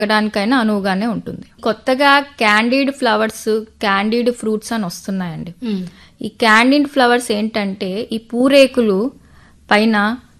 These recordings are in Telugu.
తాగడానికైనా అనువుగానే ఉంటుంది కొత్తగా క్యాండీడ్ ఫ్లవర్స్ క్యాండీడ్ ఫ్రూట్స్ అని వస్తున్నాయండి ఉమ్. ఈ క్యాండీడ్ ఫ్లవర్స్ ఏంటంటే ఈ పూరేకులు పైన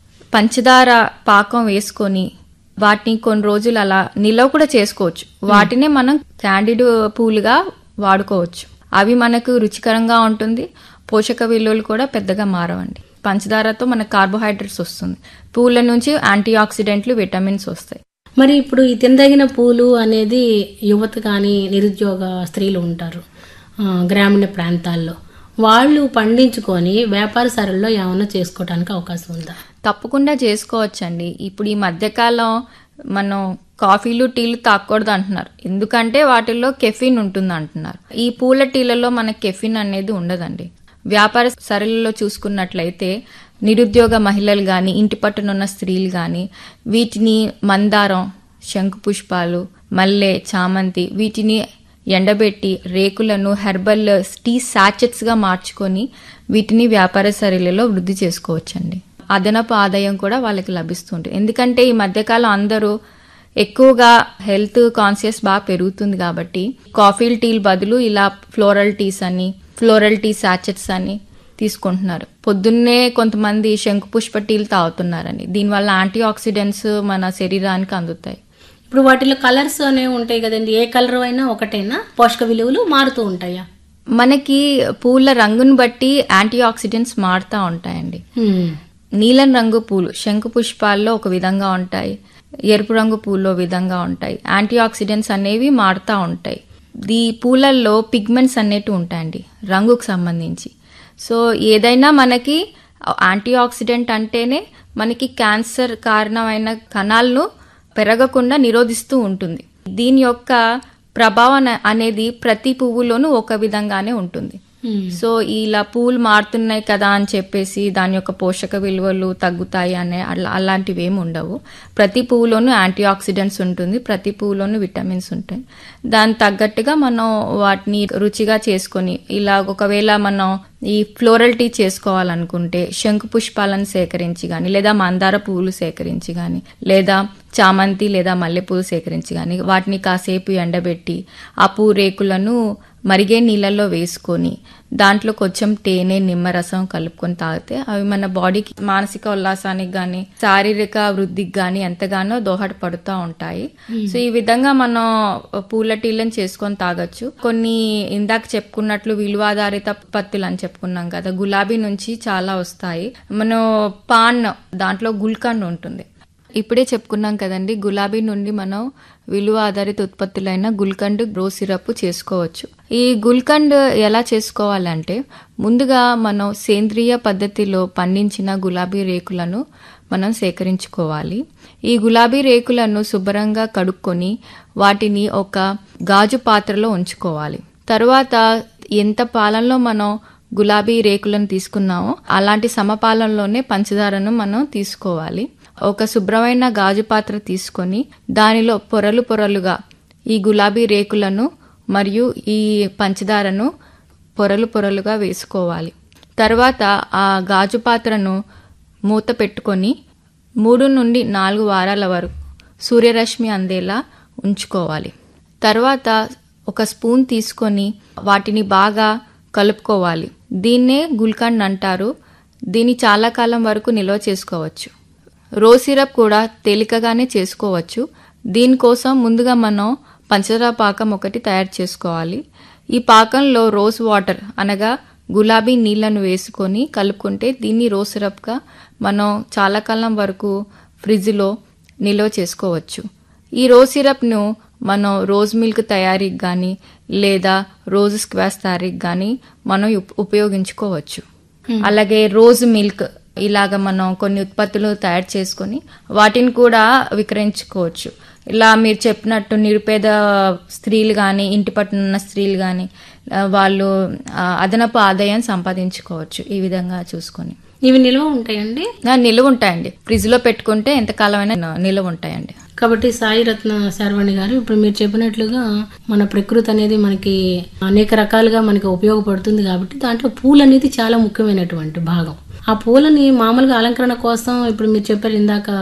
పంచదార పాకం వేసుకొని వాటిని కొన్ని రోజులు అలా నిల్వ కూడా చేసుకోవచ్చు వాటినే మనం క్యాండిడ్ పూలుగా వాడుకోవచ్చు అవి మనకు రుచికరంగా ఉంటుంది పోషక విలువలు కూడా పెద్దగా మారవండి పంచదారతో మనకు కార్బోహైడ్రేట్స్ వస్తుంది పూల నుంచి యాంటీ ఆక్సిడెంట్లు విటమిన్స్ వస్తాయి మరి ఇప్పుడు ఈ తినదగిన పూలు అనేది యువత కానీ నిరుద్యోగ స్త్రీలు ఉంటారు ఆ, గ్రామీణ ప్రాంతాల్లో వాళ్ళు పండించుకొని వ్యాపార సరళిలో ఏమైనా చేసుకోవడానికి అవకాశం ఉందా తప్పకుండా చేసుకోవచ్చండి ఇప్పుడు ఈ మధ్యకాలం మనం కాఫీలు టీలు తాగకూడదు అంటున్నారు ఎందుకంటే వాటిల్లో కెఫిన్ ఉంటుంది అంటున్నారు ఈ పూల టీలలో మనకి కెఫిన్ అనేది ఉండదండి వ్యాపార సరళిలో చూసుకున్నట్లయితే నిరుద్యోగ మహిళలు గాని ఇంటి పట్టునున్న స్త్రీలు గాని వీటిని మందారం శంకు పుష్పాలు మల్లె చామంతి వీటిని ఎండబెట్టి రేకులను హెర్బల్ టీ సాచెట్స్ గా మార్చుకొని వీటిని వ్యాపార సరళిలో వృద్ధి చేసుకోవచ్చండి అదనపు ఆదాయం కూడా వాళ్ళకి లభిస్తుంది ఎందుకంటే ఈ మధ్యకాలం అందరూ ఎక్కువగా హెల్త్ కాన్షియస్ బాగా పెరుగుతుంది కాబట్టి కాఫీ టీల్ బదులు ఇలా ఫ్లోరల్ టీస్ అని ఫ్లోరల్ టీ సాచెట్స్ అని తీసుకుంటున్నారు పొద్దున్నే కొంతమంది శంకుపుష్ప టీలు తాగుతున్నారని దీనివల్ల యాంటీ ఆక్సిడెంట్స్ మన శరీరానికి అందుతాయి ఇప్పుడు వాటిలో కలర్స్ అనేవి ఉంటాయి కదండి ఏ కలర్ అయినా ఒకటేనా పోషక విలువలు మారుతూ ఉంటాయా మనకి పూల రంగును బట్టి యాంటీ ఆక్సిడెంట్స్ మారుతూ ఉంటాయండి ఉమ్. నీలం రంగు పూలు శంకు పుష్పాల్లో ఒక విధంగా ఉంటాయి ఎరుపు రంగు పూల్లో విధంగా ఉంటాయి యాంటీ ఆక్సిడెంట్స్ అనేవి మారుతూ ఉంటాయి ఈ పూలల్లో పిగ్మెంట్స్ అనేటివి ఉంటాయండి రంగుకు సంబంధించి సో ఏదైనా మనకి యాంటీ ఆక్సిడెంట్ అంటేనే మనకి క్యాన్సర్ కారణమైన కణాలను పెరగకుండా నిరోధిస్తూ ఉంటుంది దీని యొక్క ప్రభావం అనేది ప్రతి పువ్వులోనూ ఒక విధంగానే ఉంటుంది ఉమ్. సో ఇలా పూలు మారుతున్నాయి కదా అని చెప్పేసి దాని యొక్క పోషక విలువలు తగ్గుతాయి అనే అలా అలాంటివి ఏమి ఉండవు ప్రతి పువ్వులోనూ యాంటీ ఆక్సిడెంట్స్ ఉంటుంది ప్రతి పువ్వులోనూ విటమిన్స్ ఉంటాయి దాని తగ్గట్టుగా మనం వాటిని రుచిగా చేసుకొని ఇలా ఒకవేళ మనం ఈ ఫ్లోరల్ టీ చేసుకోవాలనుకుంటే శంకు పుష్పాలను సేకరించి గాని లేదా మందార పువ్వులు సేకరించి గాని లేదా చామంతి లేదా మల్లెపూలు సేకరించి గాని వాటిని కాసేపు ఎండబెట్టి ఆ పూ రేకులను మరిగే నీళ్ళల్లో వేసుకొని దాంట్లో కొంచెం తేనె నిమ్మరసం కలుపుకొని తాగితే అవి మన బాడీకి మానసిక ఉల్లాసానికి గాని శారీరక వృద్ధికి గాని ఎంతగానో దోహదపడుతూ ఉంటాయి సో ఈ విధంగా మనం పూల టీలను చేసుకొని తాగొచ్చు కొన్ని ఇందాక చెప్పుకున్నట్లు విలువాధారిత పత్తులు అని చెప్పుకున్నాం కదా గులాబీ నుంచి చాలా వస్తాయి మనం పాన్ దాంట్లో గుల్కండ్ ఉంటుంది ఇప్పుడే చెప్పుకున్నాం కదండి గులాబీ నుండి మనం విలువ ఆధారిత ఉత్పత్తులైన గుల్కండ్ బ్రో సిరప్ చేసుకోవచ్చు ఈ గుల్కండ్ ఎలా చేసుకోవాలంటే ముందుగా మనం సేంద్రియ పద్ధతిలో పండించిన గులాబీ రేకులను మనం సేకరించుకోవాలి ఈ గులాబీ రేకులను శుభ్రంగా కడుక్కొని వాటిని ఒక గాజు పాత్రలో ఉంచుకోవాలి తర్వాత ఎంత పాలనలో మనం గులాబీ రేకులను తీసుకున్నామో అలాంటి సమపాలనలోనే పంచదారను మనం తీసుకోవాలి ఒక శుభ్రమైన గాజు పాత్ర తీసుకొని దానిలో పొరలు పొరలుగా ఈ గులాబీ రేకులను మరియు ఈ పంచదారను పొరలు పొరలుగా వేసుకోవాలి తర్వాత ఆ గాజు పాత్రను మూత పెట్టుకొని మూడు నుండి నాలుగు వారాల వరకు సూర్యరశ్మి అందేలా ఉంచుకోవాలి తర్వాత ఒక స్పూన్ తీసుకొని వాటిని బాగా కలుపుకోవాలి దీన్నే గుల్కండ్ అంటారు దీన్ని చాలా కాలం వరకు నిల్వ చేసుకోవచ్చు రోజ్ సిరప్ కూడా తేలికగానే చేసుకోవచ్చు దీనికోసం ముందుగా మనం పంచదార పాకం ఒకటి తయారు చేసుకోవాలి ఈ పాకంలో రోజ్ వాటర్ అనగా గులాబీ నీళ్లను వేసుకొని కలుపుకుంటే దీన్ని రోజ్ సిరప్గా మనం చాలా కాలం వరకు ఫ్రిడ్జ్లో నిల్వ చేసుకోవచ్చు ఈ రోజ్ సిరప్ను మనం రోజ్ మిల్క్ తయారీకి కానీ లేదా రోజ్ స్క్వాష్ తయారీకి కానీ మనం ఉప్- ఉపయోగించుకోవచ్చు అలాగే రోజ్ మిల్క్ ఇలాగ మనం కొన్ని ఉత్పత్తులు తయారు చేసుకొని వాటిని కూడా విక్రయించుకోవచ్చు ఇలా మీరు చెప్పినట్టు నిరుపేద స్త్రీలు కానీ ఇంటి పట్టునున్న స్త్రీలు కానీ వాళ్ళు ఆ, అదనపు ఆదాయం సంపాదించుకోవచ్చు ఈ విధంగా చూసుకొని ఇవి నిల్వ ఉంటాయండి ఆ, నిలువ ఉంటాయండి ఫ్రిడ్జ్ లో పెట్టుకుంటే ఎంతకాలమైనా నిలువ ఉంటాయండి కాబట్టి సాయి రత్న శర్వాణి గారు ఇప్పుడు మీరు చెప్పినట్లుగా మన ప్రకృతి అనేది మనకి అనేక రకాలుగా మనకి ఉపయోగపడుతుంది కాబట్టి దాంట్లో పూలు అనేది చాలా ముఖ్యమైనటువంటి భాగం ఆ పూలని మామూలుగా అలంకరణ కోసం ఇప్పుడు మీరు చెప్పారు ఇందాక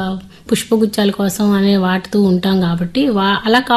పుష్పగుచ్చాల కోసం అనే వాటితో ఉంటాం కాబట్టి వా అలా